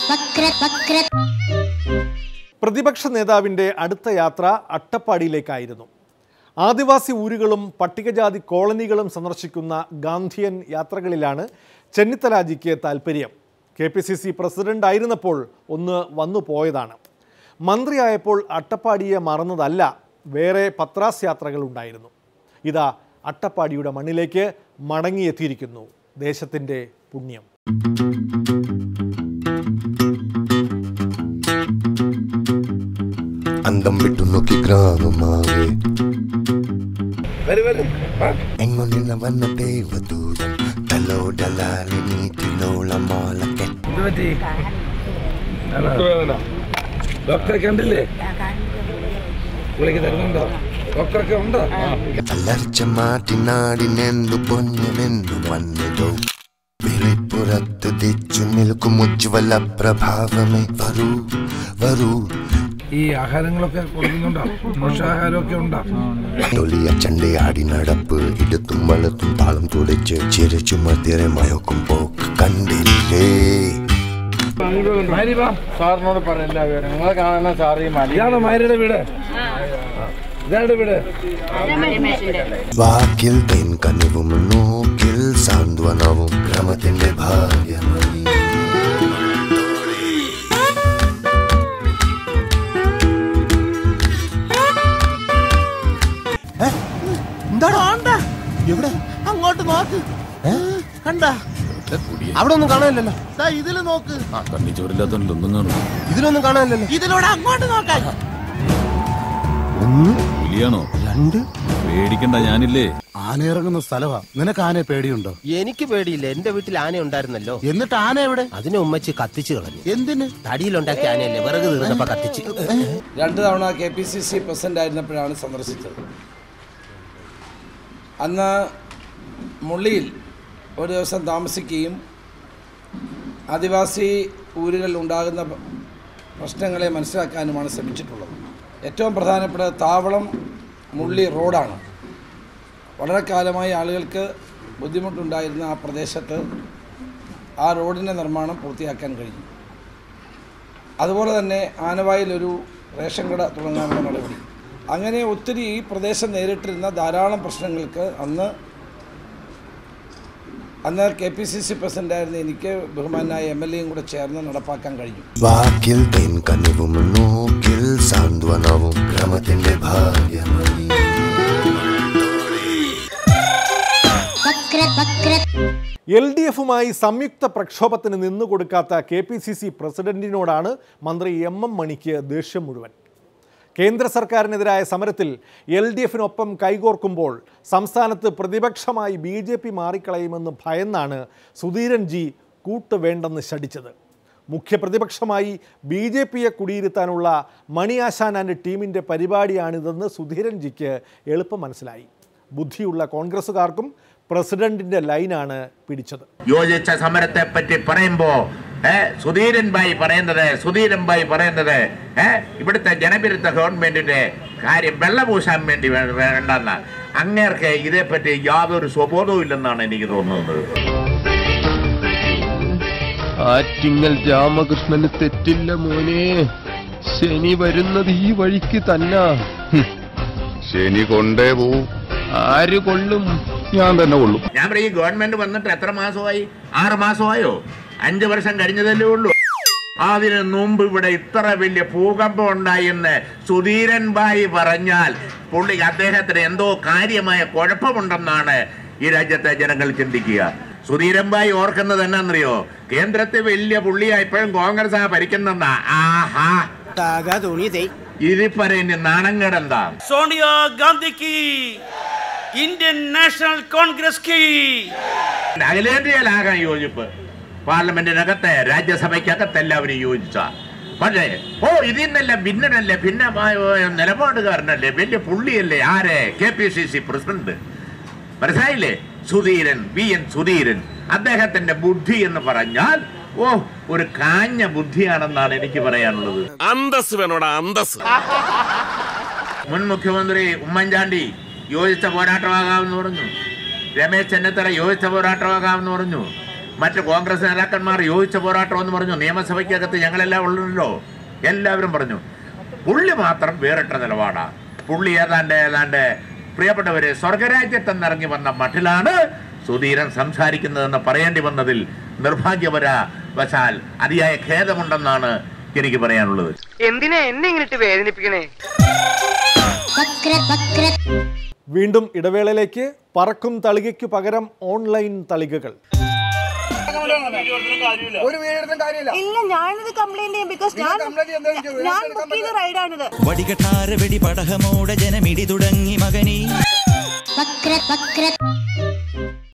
വക്ര വക്ര പ്രതിപക്ഷ നേതാവിൻ്റെ അടുത്ത യാത്ര അട്ടപ്പാടിയിലേക്കായിരുന്നു ആദിവാസി ഊരുകളും പട്ടികജാതി കോളനികളും സന്ദർശിക്കുന്ന ഗാന്ധിയൻ യാത്രകളിലാണ് ചെന്നിത്തലാജിക്ക് താൽപ്പര്യം K P C C president ആയിരുന്നപ്പോൾ ഒന്ന് വന്നു പോയതാണ് മന്ത്രിയായപ്പോൾ അട്ടപ്പാടിയെ മറന്നതല്ല വേറെ പത്രാസ് യാത്രകൾ ഉണ്ടായിരുന്നു ഇതാ അട്ടപ്പാടിയുടെ മണ്ണിലേക്ക് മടങ്ങിയെത്തിയിരിക്കുന്നു ദേശത്തിൻ്റെ പുണ്യം അന്തം വിട്ടു നോക്കി ഗ്രാമമാകെ എങ്ങൊന്നിന വന്ന ദേവദൂതൻ തലോടലാലി നീറ്റിലോളമാലക്കെ എന്ത് പറ്റി ഡോക്ടറെ കണ്ടില്ലേ ഗുളിക തരുന്നുണ്ടോ ഡോക്ടറൊക്കെ ഉണ്ടോ അലർച്ച മാറ്റി നാടിനെന്തു പൊന്നുമെന്നു വന്നിതോ വിളിപ്പുറത്ത് തിച്ചു നിൽക്കും ഉജ്ജ്വല പ്രഭാവമേ വരൂ വരൂ ഈ ആഹാരങ്ങളൊക്കെ കൊടുക്കുന്നുണ്ടോ പോഷകാഹാരമൊക്കെ ഉണ്ടോ തൊലിയ ചണ്ടയാടി നടപ്പ് ഇടത്തും വലത്തും താളം തുടിച്ച് ചിരിച്ചു മധ്യരെ മയക്കും പോക്ക് കണ്ടില്ലേ മാരി വാ. സാറിനോട് പറയണ്ട വിവരം നിങ്ങളെ കാണുന്ന സാർ ഈ മലി ഇതാണോ മാരിയുടെ വീട് ഇതാരുടെ വീട് വാക്കിൽ തേൻ കനിവും നോക്കിൽ സാന്ത്വനവും ക്രമത്തിന്റെ ഭാഗ്യമണി അങ്ങോട്ട് നോക്ക് കണ്ട അവിടെ ഒന്നും കാണാനില്ലല്ലോ ദാ ഇതില് നോക്ക് ആ കണ്ണി ചോരില്ലാത്തോണ്ടൊന്നും കാണും ഇതിലൊന്നും കാണാനില്ലല്ലോ ഇതിലൂടെ അങ്ങോട്ട് നോക്കാൻ ഒന്ന് പുലിയാണോ രണ്ട് പേടിക്കണ്ട ഞാനില്ലേ ആന ഇറങ്ങുന്ന സ്ഥലവാ നിനക്ക് ആനയെ പേടിയുണ്ടോ എനിക്ക് പേടിയില്ല എന്റെ വീട്ടിൽ ആന ഉണ്ടായിരുന്നല്ലോ എന്നിട്ട് ആന എവിടെ അതിനെ ഉമ്മച്ച് കത്തിച്ചു കളഞ്ഞു എന്തിന് തടിയിലുണ്ടാക്കിയ ആനയല്ലേ വിറക് തീർന്നപ്പോ കത്തിച്ച് രണ്ട് തവണ K P C C president ആയിരുന്നപ്പോഴാണ് സന്ദർശിച്ചത് അന്ന് മുള്ളിയിൽ ഒരു ദിവസം താമസിക്കുകയും ആദിവാസി ഊരുകളിൽ ഉണ്ടാകുന്ന പ- പ്രശ്നങ്ങളെ മനസ്സിലാക്കാനുമാണ് ശ്രമിച്ചിട്ടുള്ളത് ഏറ്റവും പ്രധാനപ്പെട്ട താവളം മുള്ളി റോഡാണ് വളരെ കാലമായി ആളുകൾക്ക് ബുദ്ധിമുട്ടുണ്ടായിരുന്ന ആ പ്രദേശത്ത് ആ റോഡിൻ്റെ നിർമ്മാണം പൂർത്തിയാക്കാൻ കഴിഞ്ഞു അതുപോലെ തന്നെ ആനവായിൽ ഒരു റേഷൻ കട തുടങ്ങാനുള്ള നടപടി അങ്ങനെ ഒത്തിരി ഈ പ്രദേശം നേരിട്ടിരുന്ന ധാരാളം പ്രശ്നങ്ങൾക്ക് അന്ന് അന്ന് കെ പി സി സി പ്രസിഡൻ്റായിരുന്ന എനിക്ക് ബഹുമാനായ എം എൽ എയും കൂടെ ചേർന്ന് നടപ്പാക്കാൻ കഴിഞ്ഞു വാക്കിൽ തേൻ കനിവും നോക്കിൽ സാന്ത്വനവും ക്രമത്തിന്റെ ഭാഗ്യമണി വക്ര വക്ര എൽ ഡി എഫുമായി സംയുക്ത പ്രക്ഷോഭത്തിന് നിന്നുകൊടുക്കാത്ത കെ പി സി സി പ്രസിഡന്റിനോടാണ് മന്ത്രി എം എം മണിക്ക് ദേഷ്യം മുഴുവൻ കേന്ദ്ര സർക്കാരിനെതിരായ സമരത്തിൽ എൽ ഡി എഫിനൊപ്പം കൈകോർക്കുമ്പോൾ സംസ്ഥാനത്ത് പ്രതിപക്ഷമായി ബി ജെ പി മാറിക്കളയുമെന്ന് ഭയന്നാണ് സുധീരൻ ജി കൂട്ട് വേണ്ടെന്ന് ശടിച്ചത് മുഖ്യപ്രതിപക്ഷമായി ബി ജെ പിയെ കുടിയിരുത്താനുള്ള മണി ആശാൻ ആൻഡ് ടീമിൻ്റെ പരിപാടിയാണിതെന്ന് സുധീരൻ ജിക്ക് എളുപ്പം മനസ്സിലായി ബുദ്ധിയുള്ള കോൺഗ്രസ്സുകാർക്കും പ്രസിഡന്റിൻ്റെ ലൈനാണ് പിടിച്ചത് യോജിച്ച സമരത്തെ പറ്റി പറയുമ്പോ ഏ സുധീരൻ ഭായി പറയുന്നത് സുധീരൻ ഭായി പറയുന്നത് ഏ ഇവിടുത്തെ ജനവിരുദ്ധ ഗവൺമെന്റിന്റെ കാര്യം വെള്ളപൂശാൻ വേണ്ടി വേ- വേണ്ടെന്ന അങ്ങേർക്ക് ഇതേപ്പറ്റി യാതൊരു സ്വബോധവും ഇല്ലെന്നാണ് എനിക്ക് തോന്നുന്നത് ആറ്റിങ്ങൽ രാമകൃഷ്ണന് തെറ്റില്ല മോനെ ശനി വരുന്നത് ഈ വഴിക്ക് തന്നെ ശനി കൊണ്ടേ പോവും ആര് കൊള്ളും ഞാൻ തന്നെ കൊള്ളും ഞാൻ പറയും ഈ ഗവൺമെന്റ് വന്നിട്ട് എത്ര മാസമായി ആറ് മാസമായോ അഞ്ചു വർഷം കഴിഞ്ഞതല്ലേ ഉള്ളൂ അതിന് മുമ്പ് ഇവിടെ ഇത്ര വലിയ ഭൂകമ്പം ഉണ്ടായെന്ന് സുധീരൻ ഭായി പറഞ്ഞാൽ പുള്ളി അദ്ദേഹത്തിന് എന്തോ കാര്യമായ കുഴപ്പമുണ്ടെന്നാണ് ഈ രാജ്യത്തെ ജനങ്ങൾ ചിന്തിക്കുക സുധീരൻ ഭായി ഓർക്കുന്നത് എന്നാന്നറിയോ കേന്ദ്രത്തിൽ വലിയ പുള്ളിയാ ഇപ്പോഴും കോൺഗ്രസ് ആ ഭരിക്കുന്നെന്നാ ആഹാ ഇതിൽ പറയുന്ന നാണങ്ങടെന്താ സോണിയാ ഗാന്ധി की ഇന്ത്യൻ നാഷണൽ കോൺഗ്രസ് की അഖിലേന്ത്യയിലാകാൻ യോജിപ്പ് പാർലമെന്റിനകത്ത് രാജ്യസഭയ്ക്കകത്ത് എല്ലാവരും യോജിച്ച പക്ഷേ ഓ ഇതിന്നല്ല ഭിന്നനല്ലേ ഭിന്നമായ നിലപാടുകാരനല്ലേ വലിയ പുള്ളിയല്ലേ ആരെ K P C C president മനസ്സിലായില്ലേ സുധീരൻ വി എൻ സുധീരൻ അദ്ദേഹത്തിന്റെ ബുദ്ധി എന്ന് പറഞ്ഞാൽ ഓ ഒരു കാഞ്ഞ ബുദ്ധിയാണെന്നാണ് എനിക്ക് പറയാനുള്ളത് അന്തസ് വേണോടാ അന്തസ് മുൻ മുഖ്യമന്ത്രി ഉമ്മൻചാണ്ടി യോജിച്ച പോരാട്ടമാകാമെന്ന് പറഞ്ഞു രമേശ് ചെന്നിത്തല യോജിച്ച പോരാട്ടമാകാമെന്ന് പറഞ്ഞു മറ്റ് കോൺഗ്രസ് നേതാക്കന്മാർ യോജിച്ച പോരാട്ടം എന്ന് പറഞ്ഞു നിയമസഭയ്ക്കകത്ത് ഞങ്ങളെല്ലാം ഉള്ളല്ലോ എല്ലാവരും പറഞ്ഞു പുള്ളി മാത്രം വേറിട്ട നിലപാടാ പുള്ളി ഏതാണ്ട് ഏതാണ്ട് പ്രിയപ്പെട്ടവരെ സ്വർഗരാജ്യത്ത് ഇറങ്ങി വന്ന മട്ടിലാണ് സുധീരൻ സംസാരിക്കുന്നതെന്ന് പറയേണ്ടി വന്നതിൽ നിർഭാഗ്യപര വശാൽ അതിയായ ഖേദമുണ്ടെന്നാണ് എനിക്ക് പറയാനുള്ളത് എന്തിനാ എന്നെ ഇങ്ങനെ വേദനിപ്പിക്കണേ വക്ര വക്ര വീണ്ടും ഇടവേളയിലേക്ക് പറക്കും തളികയ്ക്കു പകരം ഓൺലൈൻ തളികകൾ ഒരു വീടെടുത്തും കാര്യമില്ല ഇല്ല ഞാനിത് കംപ്ലൈന്റ് ചെയ്യും ബിക്കോസ് ഞാൻ ഞാൻ ബുക്ക് ചെയ്ത റൈഡാണിത് വടികട്ടാര വെടി പടഹമോടെ ജനമിടി തുടങ്ങി മകനീ വക്ര വക്ര